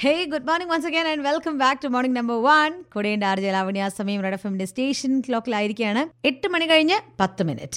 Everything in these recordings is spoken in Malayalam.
Hey good morning once again and welcome back to morning number one കൊടിയുണ്ട് ആർ ജലാവണ്യ സമയം റെഡ് എഫ് എമ്മിന്റെ സ്റ്റേഷൻ ക്ലോക്കിലായിരിക്കുകയാണ് എട്ട് മണി കഴിഞ്ഞ് പത്ത് minute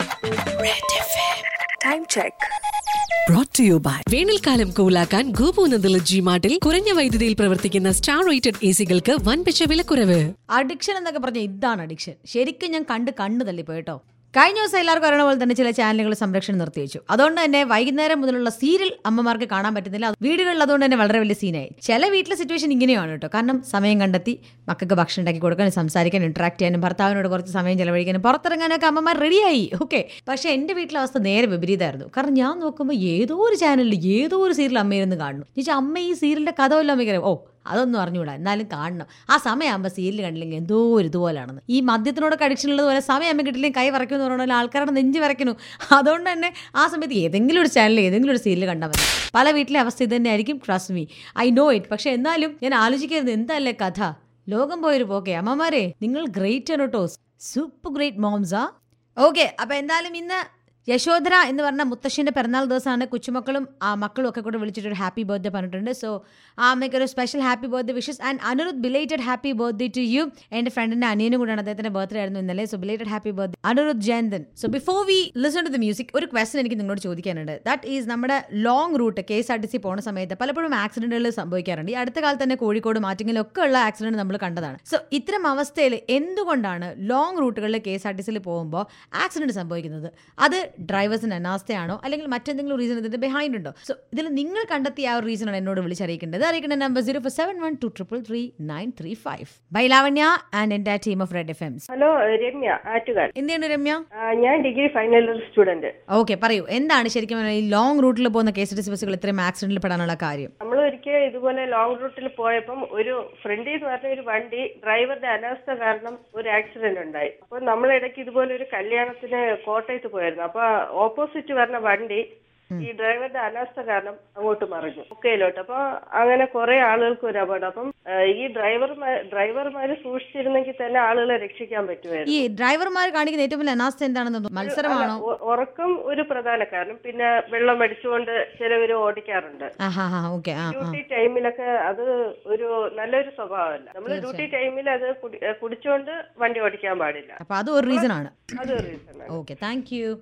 Time check. brought to you by വേനൽക്കാലം കൂലാക്കാൻ ഗോപൂനന്ദല ജി മാർട്ടിൽ കുറഞ്ഞ വൈദ്യുതിയിൽ പ്രവർത്തിക്കുന്ന സ്റ്റാർ റേറ്റഡ് എ സികൾക്ക് വൻപിച്ച വിലക്കുറവ് അഡിക്ഷൻ എന്നൊക്കെ പറഞ്ഞാൽ ഇതാണ് അഡിക്ഷൻ ശരിക്കും ഞാൻ കണ്ട് കണ്ണു തള്ളിപ്പോയി കേട്ടോ കഴിഞ്ഞ ദിവസം എല്ലാവർക്കും അറിയണ പോലെ തന്നെ ചില ചാനലുകൾ സംരക്ഷണം നിർത്തിവെച്ചു അതുകൊണ്ട് തന്നെ വൈകുന്നേരം മുതലുള്ള സീരിയൽ അമ്മമാർക്ക് കാണാൻ പറ്റുന്നില്ല അത് വീടുകളിൽ അതുകൊണ്ട് തന്നെ വളരെ വലിയ സീനായി ചില വീട്ടിലെ സിറ്റുവേഷൻ ഇങ്ങനെയാണ് കേട്ടോ കാരണം സമയം കണ്ടെത്തി മക്കൾക്ക് ഭക്ഷണം ഉണ്ടാക്കി കൊടുക്കാനും സംസാരിക്കാനും ഇന്ററാക്ട് ചെയ്യാനും ഭർത്താവിനോട് കുറച്ച് സമയം ചെലവഴിക്കാനും പുറത്തിറങ്ങാനൊക്കെ അമ്മമാർ റെഡിയായി ഓക്കെ പക്ഷേ എൻ്റെ വീട്ടിലെ അവസ്ഥ നേരെ വിപരീതമായിരുന്നു കാരണം ഞാൻ നോക്കുമ്പോൾ ഏതോ ഒരു ചാനലിൽ ഏതോ ഒരു സീരിയൽ അമ്മയിരുന്ന് കാണുന്നു ചോദിച്ചാൽ അമ്മ ഈ സീരിയലിൻ്റെ കഥ വല്ലതും അമ്മയ്ക്കറിയാം ഓ അതൊന്നും അറിഞ്ഞൂടാ എന്നാലും കാണണം ആ സമയമാകുമ്പോൾ സീരിയൽ കണ്ടില്ലെങ്കിൽ എന്തോ ഒരു ഇതുപോലാണെന്ന് ഈ മദ്യത്തിനോടൊക്കെ അഡിക്ഷൻ ഉള്ളതുപോലെ സമയം അമ്മ കിട്ടില്ലെങ്കിൽ കൈ വരയ്ക്കുമെന്ന് പറഞ്ഞാൽ ആൾക്കാരുടെ നെഞ്ച് വരയ്ക്കുന്നു അതുകൊണ്ട് തന്നെ ആ സമയത്ത് ഏതെങ്കിലും ഒരു ചാനൽ ഏതെങ്കിലും ഒരു സീരിയൽ കണ്ടാൽ മതി പല വീട്ടിലെ അവസ്ഥ ഇത് തന്നെ ആയിരിക്കും trust me I know it പക്ഷെ എന്നാലും ഞാൻ ആലോചിക്കരുത് എന്തല്ലേ കഥ ലോകം പോയൊരു പോക്കെ അമ്മമാരെ നിങ്ങൾ ഗ്രേറ്റ് ആണ് കേട്ടോ സൂപ്പർ ഗ്രേറ്റ് മോംസാ ഓക്കെ അപ്പൊ എന്തായാലും ഇന്ന് യശോധര എന്ന് പറഞ്ഞ മുത്തശ്ശിന്റെ പിറന്നാൾ ദിവസമാണ് കൊച്ചുമക്കളും ആ മക്കളും ഒക്കെ കൂടെ വിളിച്ചിട്ട് ഒരു ഹാപ്പി ബർത്ത്ഡേ പറഞ്ഞിട്ടുണ്ട് സോ ആ അമ്മയ്ക്ക് ഒരു special happy birthday wishes and Aniruddh belated happy birthday to you എന്റെ ഫ്രണ്ടിന്റെ അനിയനും കൂടെയാണ് അദ്ദേഹത്തിന്റെ ബർത്ത്ഡേ ആയിരുന്നു ഇന്നലെ so belated happy birthday Aniruddh Jayanthan so before we listen to the music ഒരു ക്വസ്റ്റൻ എനിക്ക് നിങ്ങളോട് ചോദിക്കാനുണ്ട് ദാറ്റ് ഈസ് നമ്മുടെ long route K S R T C പോണ സമയത്ത് പലപ്പോഴും ആക്സിഡന്റുകൾ സംഭവിക്കാറുണ്ട് ഈ അടുത്ത കാലത്ത് തന്നെ കോഴിക്കോട് മാറ്റിങ്ങിലും ഒക്കെ ഉള്ള ആക്സിഡന്റ് നമ്മൾ കണ്ടതാണ് സോ ഇത്തരം അവസ്ഥയിൽ എന്തുകൊണ്ടാണ് ലോങ് റൂട്ടുകളിൽ കെ എസ് ആർ ടി സിയിൽ പോകുമ്പോൾ ആക്സിഡന്റ് സംഭവിക്കുന്നത് അത് ഡ്രൈവേഴ്സിന്റെ അനാസ്ഥയാണോ അല്ലെങ്കിൽ മറ്റെന്തെങ്കിലും റീസൺ ഇതിന്റെ ബിഹൈൻഡ് ഉണ്ടോ സോ ഇതിൽ നിങ്ങൾ കണ്ടെത്തിയ ആ ഒരു റീസണാണ് എന്നോട് വിളിച്ചറിയിക്കേണ്ടത് അറിയിക്കേണ്ട number zero four seven one two triple three nine three five bye Lavanya and എൻ്റെ team of red F M's hello Ramya Attukal എന്താണ് രമ്യ ആ, ഞാൻ degree final year student okay പറയൂ എന്താണ് ശരിക്കും പറഞ്ഞാൽ ഈ ലോങ് റൂട്ടിൽ പോകുന്ന K S R T C ബസ്സുകൾ ഇത്രയും ആക്സിഡന്റിൽ പെടാനുള്ള കാര്യം നമ്മൾ ഒരിക്കൽ ഇതുപോലെ ലോങ് റൂട്ടിൽ പോയപ്പം ഒരു ഫ്രണ്ടിൽ നിന്ന് പറഞ്ഞ ഒരു വണ്ടി ഡ്രൈവറുടെ അനാസ്ഥ കാരണം ഒരു ആക്സിഡന്റ് ഉണ്ടായി അപ്പൊ നമ്മൾ ഇടയ്ക്ക് ഇതുപോലെ ഒരു കല്യാണത്തിന് കോട്ടയത്ത് പോയായിരുന്നു അപ്പൊ ഓപ്പോസിറ്റ് പറഞ്ഞ വണ്ടി ഈ ഡ്രൈവറുടെ അനാസ്ഥ കാരണം അങ്ങോട്ട് മറിഞ്ഞു ഒക്കെയിലോട്ട് അപ്പൊ അങ്ങനെ കുറെ ആളുകൾക്ക് ഒരു അപകടം അപ്പം ആ, ഈ ഡ്രൈവർമാർ ഡ്രൈവർമാര് സൂക്ഷിച്ചിരുന്നെങ്കിൽ തന്നെ ആളുകളെ രക്ഷിക്കാൻ പറ്റുമായിരുന്നു ഈ ഡ്രൈവർമാർ കാണിക്കുന്ന ഏറ്റവും വലിയ അനാസ്ഥ എന്താണെന്ന് തോന്നുന്നു മത്സരമാണോ ഉ- ഉറക്കം ഒരു പ്രധാന കാരണം പിന്നെ വെള്ളം അടിച്ചുകൊണ്ട് ചിലവര് ഓടിക്കാറുണ്ട് ആ ഹാ ഹാ ഓക്കെ ആ ആ ഡ്യൂട്ടി ടൈമിലൊക്കെ അത് ഒരു നല്ലൊരു സ്വഭാവമല്ല നമ്മൾ ഡ്യൂട്ടി ടൈമിൽ അത് കുടി- ഏഹ് കുടിച്ചോണ്ട് വണ്ടി ഓടിക്കാൻ പാടില്ല അപ്പൊ അത് ഒരു റീസൺ ആണ് അത് റീസൺ ഓക്കെ താങ്ക് യു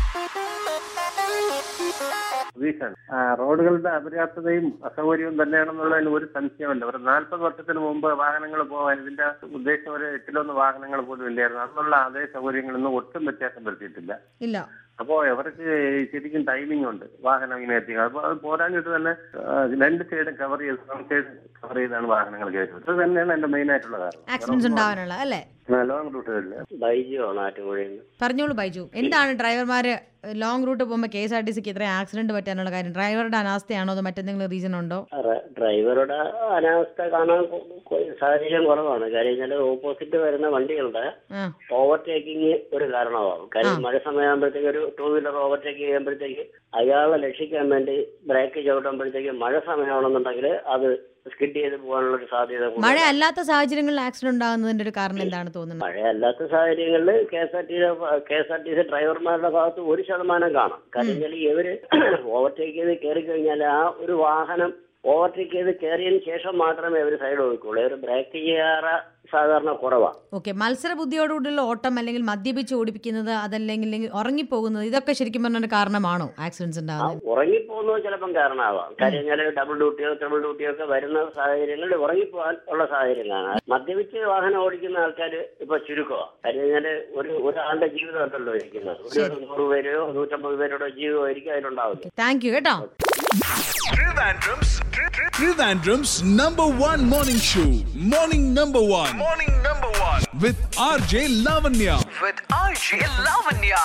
വീശാണ് ആ, റോഡുകളുടെ അപര്യാപ്തതയും അസൗകര്യവും തന്നെയാണെന്നുള്ളതിന് ഒരു സംശയമല്ല ഒരു നാൽപ്പത് വർഷത്തിന് മുമ്പ് വാഹനങ്ങൾ പോകാൻ ഇതിന്റെ ഉദ്ദേശം ഒരു എട്ടിലൊന്ന് വാഹനങ്ങൾ പോലും ഇല്ലായിരുന്നു അന്നുള്ള അതേ സൗകര്യങ്ങളൊന്നും ഒട്ടും വ്യത്യാസം വരുത്തിയിട്ടില്ല ഇല്ല അപ്പോൾ അവർക്ക് ശരിക്കും ടൈമിംഗ് ഉണ്ട് വാഹനം ഇങ്ങനെ എത്തിക്കുക അപ്പോൾ അത് പോരാഞ്ഞിട്ട് തന്നെ ആ, രണ്ട് സൈഡും കവർ ചെയ്ത് ഫ്രണ്ട് സൈഡ് കവർ ചെയ്താണ് വാഹനങ്ങൾ കയറ്റുന്നത് അത് തന്നെയാണ് എന്റെ മെയിൻ ആയിട്ടുള്ള കാരണം ആക്സിഡൻസ് ഉണ്ടാവാനുള്ള അല്ലേ ലോങ് റൂട്ടുകളിൽ ബൈജു ആണ് ആറ്റുപുഴയിൽ നിന്ന് പറഞ്ഞോളൂ ബൈജു എന്താണ് ഡ്രൈവർമാര് ലോങ് റൂട്ട് പോകുമ്പോൾ കെ എസ് ആർ ടി സിക്ക് ഇത്രയും ആക്സിഡന്റ് പറ്റാനുള്ള കാര്യം ഡ്രൈവറുടെ അനാസ്ഥയാണോ അതോ മറ്റെന്തെങ്കിലും റീസൺ ഉണ്ടോ ഡ്ര- ഡ്രൈവറുടെ അനാവസ്ഥ കാണാൻ കൊ- കൊ- സാഹചര്യം കുറവാണ് കാര്യം വെച്ചാൽ ഓപ്പോസിറ്റ് വരുന്ന വണ്ടികളുടെ ആ ഓവർടേക്കിംഗ് ഒരു കാരണമാകും കാര്യം മഴ സമയമാകുമ്പോഴത്തേക്ക് ഒരു ടൂ വീലർ ഓവർടേക്ക് ചെയ്യുമ്പോഴത്തേക്ക് അയാളെ രക്ഷിക്കാൻ വേണ്ടി ബ്രേക്ക് ചവിട്ടുമ്പോഴത്തേക്ക് മഴ സമയമാണെന്നുണ്ടെങ്കിൽ അത് സ്കിഡ് ചെയ്ത് പോകാനുള്ള ഒരു സാധ്യത കൂടുതലാണ്. മഴ അല്ലാത്ത സാഹചര്യങ്ങളിൽ ആക്സിഡന്റ് ഉണ്ടാകുന്നതിന്റെ ഒരു കാരണം എന്താണ് തോന്നുന്നത് മഴയല്ലാത്ത സാഹചര്യങ്ങളിൽ K S R T K S R T C ഡ്രൈവർമാരുടെ ഭാഗത്ത് ഒരു ശതമാനം കാണാം കാര്യം വെച്ചാൽ ഇവര് ഓവർടേക്ക് ചെയ്ത് കയറി കഴിഞ്ഞാൽ ആ ഒരു വാഹനം ഓവർടേക്ക് ചെയ്ത് കയറിയതിന് ശേഷം മാത്രമേ അവർ സൈഡ് ഒതുക്കുള്ളൂ ഇവർ ബ്രേക്ക് ചെയ്യാറ് സാധാരണ കുറവാണ് ഓക്കെ മത്സര ബുദ്ധിയോടുകൂടിയുള്ള ഓട്ടം അല്ലെങ്കിൽ മദ്യപിച്ച് ഓടിപ്പിക്കുന്നത് അതല്ലെങ്കിൽ അല്ലെങ്കിൽ ഉറങ്ങിപ്പോകുന്നത് ഇതൊക്കെ ശരിക്കും പറഞ്ഞ ഒരു കാരണമാണോ ആക്സിഡൻസ് ആ ഉണ്ടാകുന്നത് ഉറങ്ങിപ്പോകുന്നത് ചിലപ്പം കാരണമാവാം കാര്യം കഴിഞ്ഞാൽ ഡബിൾ ഡ്യൂട്ടിയോ ട്രിപ്പിൾ ഡ്യൂട്ടിയോ ഒക്കെ വരുന്ന സാഹചര്യങ്ങളിൽ ഉറങ്ങിപ്പോകാൻ ഉള്ള സാഹചര്യം കാണാം മദ്യപിച്ച് വാഹനം ഓടിക്കുന്ന ആൾക്കാർ ഇപ്പൊ ചുരുക്കമാണ് കാര്യം കഴിഞ്ഞാൽ ഒരു ഒരാളുടെ ജീവിതമല്ലല്ലോ ഇരിക്കുന്നത് ഒരു നൂറ് പേരോ നൂറ്റമ്പത് പേരുടെ ജീവിതമായിരിക്കും അതിലുണ്ടാവുന്നത് താങ്ക് യു കേട്ടോ Trivandrum's, Trivandrum's number one morning show. Morning number one. Morning number one. With RJ Lavanya. With RJ Lavanya.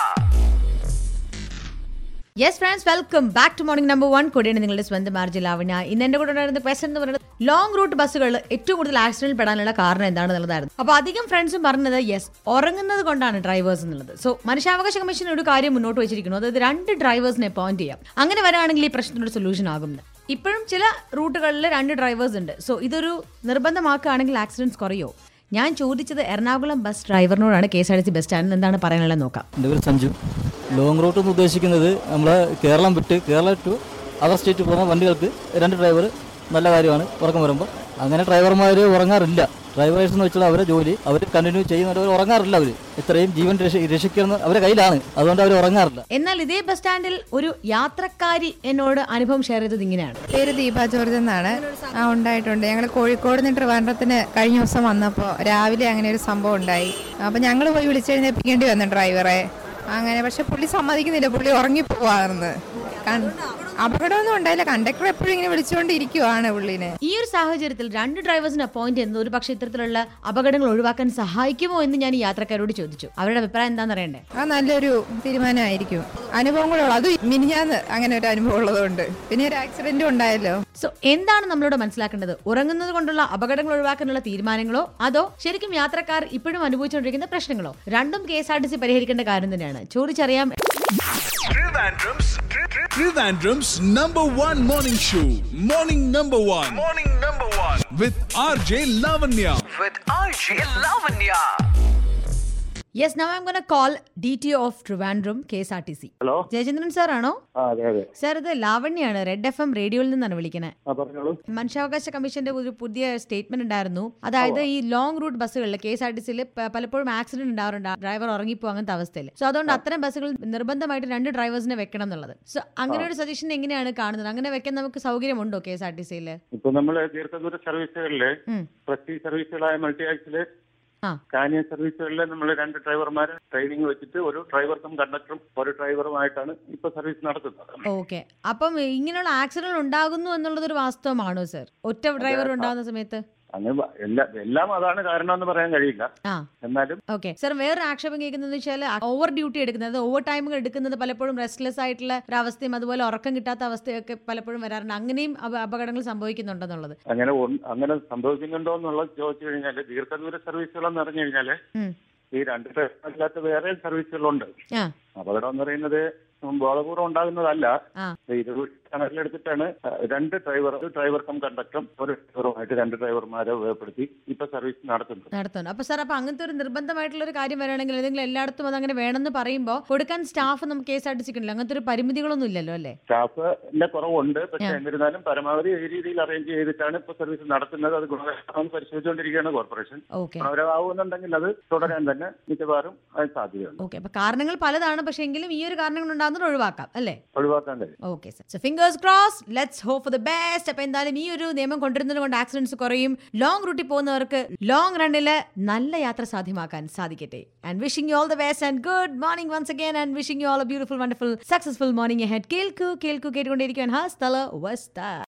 Yes friends welcome back to morning number one കൂടെയാണ് നിങ്ങളുടെ സ്വന്തം മാർജി ലാവണ്യ ഇന്ന് എന്റെ കൂടെ ഉണ്ടായിരുന്ന ക്വസ്റ്റൻ എന്ന് പറയുന്നത് ലോങ് റൂട്ട് ബസ്സുകൾ ഏറ്റവും കൂടുതൽ ആക്സിഡന്റ് പെടാനുള്ള കാരണം എന്താണെന്നുള്ളതായിരുന്നു അപ്പോൾ അധികം ഫ്രണ്ട്സും പറഞ്ഞത് യെസ് ഉറങ്ങുന്നത് കൊണ്ടാണ് ഡ്രൈവേഴ്സ് എന്നുള്ളത് സോ മനുഷ്യാവകാശ കമ്മീഷൻ ഒരു കാര്യം മുന്നോട്ട് വെച്ചിരിക്കുന്നു അതായത് രണ്ട് ഡ്രൈവേഴ്സിനെ അപ്പോയിന്റ് ചെയ്യാം അങ്ങനെ വരാണെങ്കിൽ ഈ പ്രശ്നത്തിനൊരു സൊല്യൂഷൻ ആകും ഇപ്പോഴും ചില റൂട്ടുകളിൽ രണ്ട് ഡ്രൈവേഴ്സ് ഉണ്ട് സോ ഇതൊരു നിർബന്ധമാക്കുകയാണെങ്കിൽ ആക്സിഡൻസ് കുറയോ ഞാൻ ചോദിച്ചത് എറണാകുളം ബസ് ഡ്രൈവറിനോടാണ് K S R T C bus സ്റ്റാൻഡിൽ എന്താണ് പറയാനുള്ളത് നോക്കാം എൻ്റെ പേര് സഞ്ജു ലോങ് റൂട്ട് എന്ന് ഉദ്ദേശിക്കുന്നത് നമ്മൾ കേരളം വിട്ട് കേരള ടു അതർ സ്റ്റേറ്റ് പോകുന്ന വണ്ടികൾക്ക് രണ്ട് ഡ്രൈവർ നല്ല കാര്യമാണ് ഉറക്കം വരുമ്പോൾ അങ്ങനെ ഡ്രൈവർമാർ ഉറങ്ങാറില്ല ഡ്രൈവേഴ്സ് എന്ന് വെച്ചാൽ അവരെ ജോലി അവർ കണ്ടിന്യൂ ചെയ്യുന്നവർ ഉറങ്ങാറില്ല അവർ ഇത്രയും ജീവൻ രക്ഷ രക്ഷിക്കുന്ന അവരുടെ കയ്യിലാണ് അതുകൊണ്ട് അവർ ഉറങ്ങാറില്ല എന്നാൽ ഇതേ ബസ് സ്റ്റാൻഡിൽ ഒരു യാത്രക്കാരി എന്നോട് അനുഭവം ഷെയർ ചെയ്തത് ഇങ്ങനെയാണ് പേര് ദീപ ജോർജ് എന്നാണ് ആ ഉണ്ടായിട്ടുണ്ട് ഞങ്ങൾ കോഴിക്കോട് നിന്ന് ട്രിവാൻഡ്രത്തിന് കഴിഞ്ഞ ദിവസം വന്നപ്പോൾ രാവിലെ അങ്ങനെ ഒരു സംഭവം ഉണ്ടായി അപ്പോൾ ഞങ്ങൾ പോയി വിളിച്ചെഴുന്നേൽപ്പിക്കേണ്ടി വന്നു ഡ്രൈവറെ അങ്ങനെ പക്ഷെ പുള്ളി സമ്മതിക്കുന്നില്ല പുള്ളി ഉറങ്ങിപ്പോവാണെന്ന് കൺ- അപകടമൊന്നും ഉണ്ടായില്ല കണ്ടക്ടർ എപ്പോഴും ഇങ്ങനെ വിളിച്ചുകൊണ്ടിരിക്കുവാണ് പുള്ളിനെ ഈ ഒരു സാഹചര്യത്തിൽ രണ്ട് ഡ്രൈവേഴ്സിന് അപ്പോയിന്റ് ചെയ്യുന്നത് ഒരു പക്ഷേ ഇത്തരത്തിലുള്ള അപകടങ്ങൾ ഒഴിവാക്കാൻ സഹായിക്കുമോ എന്ന് ഞാൻ ഈ യാത്രക്കാരോട് ചോദിച്ചു അവരുടെ അഭിപ്രായം എന്താണെന്ന് അറിയണ്ടേ ആ നല്ലൊരു തീരുമാനമായിരിക്കും അനുഭവം കൂടെ ഉള്ളു അത് മിനിഞ്ഞാന്ന് അങ്ങനെ ഒരു അനുഭവം ഉള്ളതുകൊണ്ട് പിന്നെ ഒരു ആക്സിഡന്റും ഉണ്ടായല്ലോ സോ എന്താണ് നമ്മളോട് മനസ്സിലാക്കേണ്ടത് ഉറങ്ങുന്നത് കൊണ്ടുള്ള അപകടങ്ങൾ ഒഴിവാക്കാനുള്ള തീരുമാനങ്ങളോ അതോ ശരിക്കും യാത്രക്കാർ ഇപ്പോഴും അനുഭവിച്ചുകൊണ്ടിരിക്കുന്ന പ്രശ്നങ്ങളോ രണ്ടും K S R T C പരിഹരിക്കേണ്ട കാര്യം തന്നെയാണ് ചോദിച്ചറിയാം Trivandrum's, Tri- Tri- Trivandrum's number one morning show. Morning number one. Morning number one. With RJ Lavanya. With RJ Lavanya. Yes now I'm gonna call D T of Trivandrum K S R T C hello Jayachandran sir ആണോ ആ അതെ അതെ സാർ ഇത് ലാവണ്യാണ് റെഡ് എഫ് എം റേഡിയോയിൽ നിന്നാണ് വിളിക്കുന്നത് ആ പറഞ്ഞോളൂ മനുഷ്യാവകാശ കമ്മീഷന്റെ ഒരു പുതിയ സ്റ്റേറ്റ്മെന്റ് ഉണ്ടായിരുന്നു അതായത് ഈ ലോങ് റൂട്ട് ബസ്സുകളിൽ കെ എസ് ആർ ടി സിയിൽ പലപ്പോഴും ആക്സിഡന്റ് ഉണ്ടാവാറുണ്ട് ഡ്രൈവർ ഉറങ്ങിപ്പോ അങ്ങനത്തെ അവസ്ഥയിൽ സോ അതുകൊണ്ട് അത്തരം ബസ്സുകൾ നിർബന്ധമായിട്ട് രണ്ട് ഡ്രൈവേഴ്സിനെ വെക്കണം എന്നുള്ളത് സോ അങ്ങനെ ഒരു സജഷൻ എങ്ങനെയാണ് കാണുന്നത് അങ്ങനെ വെക്കാൻ നമുക്ക് സൗകര്യമുണ്ടോ കെ എസ് ആർ ടി സിയിൽ ഇപ്പൊ നമ്മൾ ദീർഘദൂര സർവീസുകളില് ഉം. പ്രസ്റ്റീജ് സർവീസുകളായ മൾട്ടി ആക്സില് ആ. സ്കാനിയ സർവീസുകളിൽ നമ്മൾ രണ്ട് ഡ്രൈവർമാരെ ട്രെയിനിങ് വെച്ചിട്ട് ഒരു ഡ്രൈവർക്കും കണ്ടക്ടറും ഒരു ഡ്രൈവറുമായിട്ടാണ് ഇപ്പൊ സർവീസ് നടത്തുന്നത് ഓക്കെ അപ്പം ഇങ്ങനെയുള്ള ആക്സിഡന്റ് ഉണ്ടാകുന്നു എന്നുള്ളത് ഒരു വാസ്തവമാണോ സർ ഒറ്റ ഡ്രൈവർ ഉണ്ടാകുന്ന സമയത്ത് അങ്ങനെ വ- എല്ലാ എല്ലാം അതാണ് കാരണം എന്ന് പറയാൻ കഴിയില്ല ആ എന്നാലും ഓക്കെ സർ വേറൊരു ആക്ഷേപം കേൾക്കുന്നത് വെച്ചാൽ ഓവർ ഡ്യൂട്ടി എടുക്കുന്നത് ഓവർ ടൈമുകൾ എടുക്കുന്നത് പലപ്പോഴും റെസ്റ്റ്ലെസ് ആയിട്ടുള്ള ഒരു അവസ്ഥയും അതുപോലെ ഉറക്കം കിട്ടാത്ത അവസ്ഥയൊക്കെ പലപ്പോഴും വരാറുണ്ട് അങ്ങനെയും അപ- അപകടങ്ങൾ സംഭവിക്കുന്നുണ്ടെന്നുള്ളത് അങ്ങനെ ഒ- അങ്ങനെ സംഭവിക്കുന്നുണ്ടോ എന്നുള്ളത് ചോദിച്ചു കഴിഞ്ഞാല് ദീർഘദൂര സർവീസുകളെന്ന് പറഞ്ഞു കഴിഞ്ഞാല് ഉം. ഈ രണ്ട് ഡ്രൈവറില്ലാത്ത വേറെ സർവീസുകളുണ്ട് ആ അപകടം എന്ന് പറയുന്നത് ബോധപൂർവ്വം ഉണ്ടാകുന്നതല്ല ആ ഇരുപത് കണക്കിലെടുത്തിട്ടാണ് രണ്ട് ഡ്രൈവർ ഒരു ഡ്രൈവർ കം കണ്ടക്ടറും ഒരു ഡ്രൈവറുമായിട്ട് രണ്ട് ഡ്രൈവർമാരെ ഉപയോഗപ്പെടുത്തി ഇപ്പൊ സർവീസ് നടത്തുന്നത് നടത്തുന്നുണ്ട് അപ്പൊ സാർ അപ്പൊ അങ്ങനത്തെ ഒരു നിർബന്ധമായിട്ടുള്ള ഒരു കാര്യം വരികയാണെങ്കിൽ ഏതെങ്കിലും എല്ലായിടത്തും അത് അങ്ങനെ വേണമെന്ന് പറയുമ്പോൾ കൊടുക്കാൻ സ്റ്റാഫ് നമുക്ക് കേസ് അടിച്ചിട്ടില്ല അങ്ങനത്തെ ഒരു പരിമിതികളൊന്നും ഇല്ലല്ലോ അല്ലേ സ്റ്റാഫിന്റെ കുറവുണ്ട് പക്ഷെ ആ. എന്നിരുന്നാലും പരമാവധി ഈ രീതിയിൽ അറേഞ്ച് ചെയ്തിട്ടാണ് ഇപ്പൊ സർവീസ് നടത്തുന്നത് അത് ഗുണകരമാണെന്ന് പരിശോധിച്ചുകൊണ്ടിരിക്കുകയാണ് കോർപ്പറേഷൻ ഓക്കെ ഗുണകരമാവുന്നുണ്ടെങ്കിൽ അത് തുടരാൻ തന്നെ മിക്കവാറും അത് സാധ്യതയുണ്ട് ഓക്കെ അപ്പൊ കാരണങ്ങൾ പലതാണ് പക്ഷെ എങ്കിലും ഈ ഒരു കാരണങ്ങൾ ഉണ്ടാകുന്നത് ഒഴിവാക്കാം അല്ലേ ഒഴിവാക്കാൻ കഴിയും okay sir so fingers cross let's hope for the best അപ്പൊ എന്തായാലും ഈ ഒരു നിയമം കൊണ്ടുവരുന്നത് കൊണ്ട് ആക്സിഡൻസ് കുറയും ലോങ് റൂട്ടിൽ പോകുന്നവർക്ക് ലോങ് റണ്ണില് നല്ല യാത്ര സാധ്യമാക്കാൻ സാധിക്കട്ടെ and wishing you all the best and good morning once again and wishing you all a beautiful wonderful successful morning ഹെഡ് കേൾക്കൂ കേൾക്കൂ കേട്ടുകൊണ്ടിരിക്കാൻ ഹാ സ്ഥല വസ്ത